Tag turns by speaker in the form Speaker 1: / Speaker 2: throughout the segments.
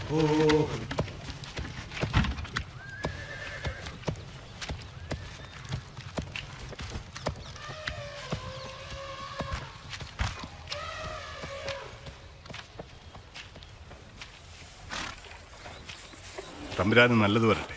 Speaker 1: തമ്പുരാന് നല്ലത് വരട്ടെ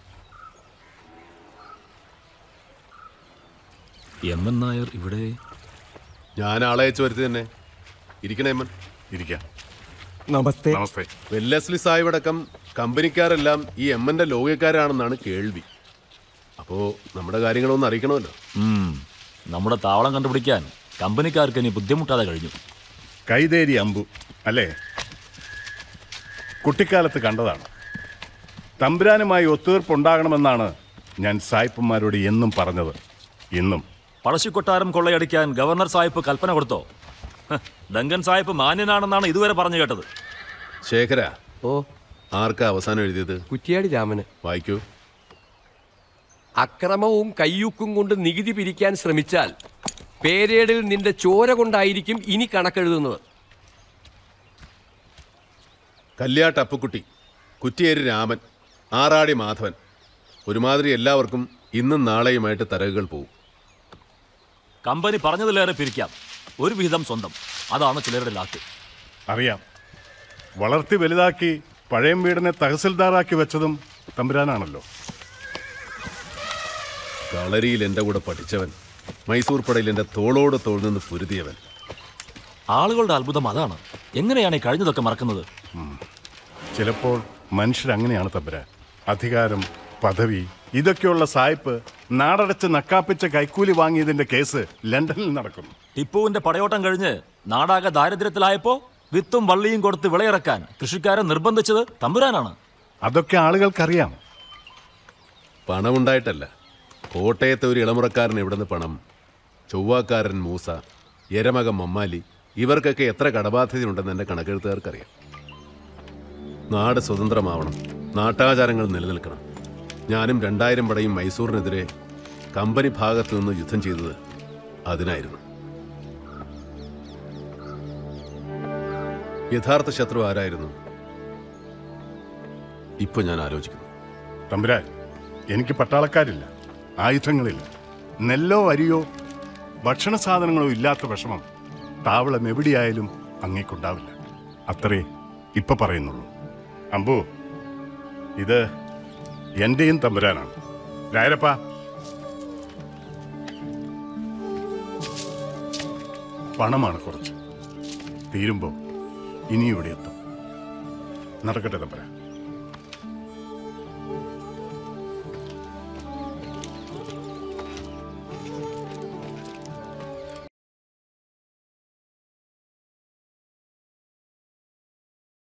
Speaker 2: M N Nair ഇവിടെ
Speaker 3: ഞാൻ ആളെ അയച്ചു വരുത്തി തന്നെ ഇരിക്കണേ അമ്മൻ
Speaker 1: ഇരിക്കാം
Speaker 4: നമസ്തേ
Speaker 1: നമസ്തേ
Speaker 3: വെല്ലസ്ലി സാഹിബ് അടക്കം കമ്പനിക്കാരെല്ലാം ഈ എമ്മന്റെ ലോകക്കാരാണെന്നാണ് കേൾവി അപ്പോ നമ്മുടെ കാര്യങ്ങളൊന്ന് അറിയിക്കണമല്ലോ
Speaker 2: ഉം, നമ്മുടെ താവളം കണ്ടുപിടിക്കാൻ കമ്പനിക്കാർക്ക് ഇനി ബുദ്ധിമുട്ടാതെ കഴിഞ്ഞു
Speaker 1: കൈതേരി അമ്പു അല്ലേ കുട്ടിക്കാലത്ത് കണ്ടതാണ് തമ്പുരാനുമായി ഒത്തുതീർപ്പുണ്ടാകണമെന്നാണ് ഞാൻ സായിപ്പന്മാരോട് എന്നും പറഞ്ഞത് ഇന്നും
Speaker 2: പഴശ്ശിക്കൊട്ടാരം കൊള്ളയടിക്കാൻ ഗവർണർ സാഹിബ് കൽപ്പന കൊടുത്തോ ഹ്, ഡങ്കൻ സാഹിബ് മാന്യനാണെന്നാണ് ഇതുവരെ പറഞ്ഞു കേട്ടത്
Speaker 3: ശേഖര
Speaker 4: ഓ
Speaker 3: ആർക്കാ അവസാനം എഴുതിയത്
Speaker 4: കുറ്റിയാടി രാമന്
Speaker 3: വായിക്കൂ
Speaker 4: അക്രമവും കയ്യൂക്കും കൊണ്ട് നികുതി പിരിക്കാൻ ശ്രമിച്ചാൽ പേരേടിൽ നിന്റെ ചോര കൊണ്ടായിരിക്കും ഇനി കണക്കെഴുതുന്നത്
Speaker 3: കല്യാട്ട് അപ്പുക്കുട്ടി കുറ്റിയേരി രാമൻ ആറാടി മാധവൻ ഒരുമാതിരി എല്ലാവർക്കും ഇന്നും നാളെയുമായിട്ട് തരകുകൾ പോകും
Speaker 2: കമ്പനി പറഞ്ഞതിലേറെ പിരിക്കാം ഒരു വിഹിതം സ്വന്തം അതാണ് ചിലരുടെ ലാക്ക്
Speaker 1: അറിയാം വളർത്തി വലുതാക്കി പഴയം വീടിനെ തഹസിൽദാറാക്കി വെച്ചതും തമ്പുരാനാണല്ലോ
Speaker 3: കളരിയിൽ എൻ്റെ കൂടെ പഠിച്ചവൻ മൈസൂർ പടയിൽ എൻ്റെ തോളോട് തോൾ നിന്ന് പൊരുതിയവൻ
Speaker 2: ആളുകളുടെ അത്ഭുതം അതാണ് എങ്ങനെയാണ് ഈ കഴിഞ്ഞതൊക്കെ മറക്കുന്നത്
Speaker 1: ചിലപ്പോൾ മനുഷ്യരങ്ങനെയാണ് തമ്പുരാൻ അധികാരം പദവി ഇതൊക്കെയുള്ള സായിപ്പ് നാടടച്ച് നക്കാപ്പിച്ച കൈക്കൂലി വാങ്ങിയതിന്റെ കേസ് ലണ്ടനിൽ നടക്കുന്നു
Speaker 2: ടിപ്പുവിന്റെ പടയോട്ടം കഴിഞ്ഞ് നാടാകെ ദാരിദ്ര്യത്തിലായപ്പോ വിത്തും വള്ളിയും കൊടുത്ത് വിളയിറക്കാൻ കൃഷിക്കാരെ നിർബന്ധിച്ചത് തമ്പുരാനാണ്
Speaker 1: അതൊക്കെ ആളുകൾക്കറിയാം
Speaker 3: പണമുണ്ടായിട്ടല്ല കോട്ടയത്തെ ഒരു ഇളമുറക്കാരൻ എവിടുന്ന് പണം ചൊവ്വാക്കാരൻ മൂസ എരമകം മമ്മാലി ഇവർക്കൊക്കെ എത്ര കടബാധ്യതയുണ്ടെന്ന് എൻ്റെ കണക്കെഴുത്തുകാർക്കറിയാം നാട് സ്വതന്ത്രമാവണം നാട്ടാചാരങ്ങൾ നിലനിൽക്കണം ഞാനും രണ്ടായിരം പടയും മൈസൂറിനെതിരെ കമ്പനി ഭാഗത്തു നിന്ന് യുദ്ധം ചെയ്തത് അതിനായിരുന്നു യഥാർത്ഥ ശത്രു ആരായിരുന്നു ഇപ്പൊ ഞാൻ ആലോചിക്കുന്നു
Speaker 1: തമ്പുരാൻ എനിക്ക് പട്ടാളക്കാരില്ല ആയുധങ്ങളില്ല നെല്ലോ അരിയോ ഭക്ഷണ സാധനങ്ങളോ ഇല്ലാത്ത വിഷമം താവളം എവിടെയായാലും അങ്ങേക്കുണ്ടാവില്ല അത്രേ ഇപ്പൊ പറയുന്നുള്ളൂ അമ്പു ഇത് എന്റെയും തമ്പുരാനാണ് രായരപ്പ പണമാണ് കുറച്ച് തീരുമ്പോ ഇനി ഇവിടെ എത്തും നടക്കട്ടെ തമ്പുരാൻ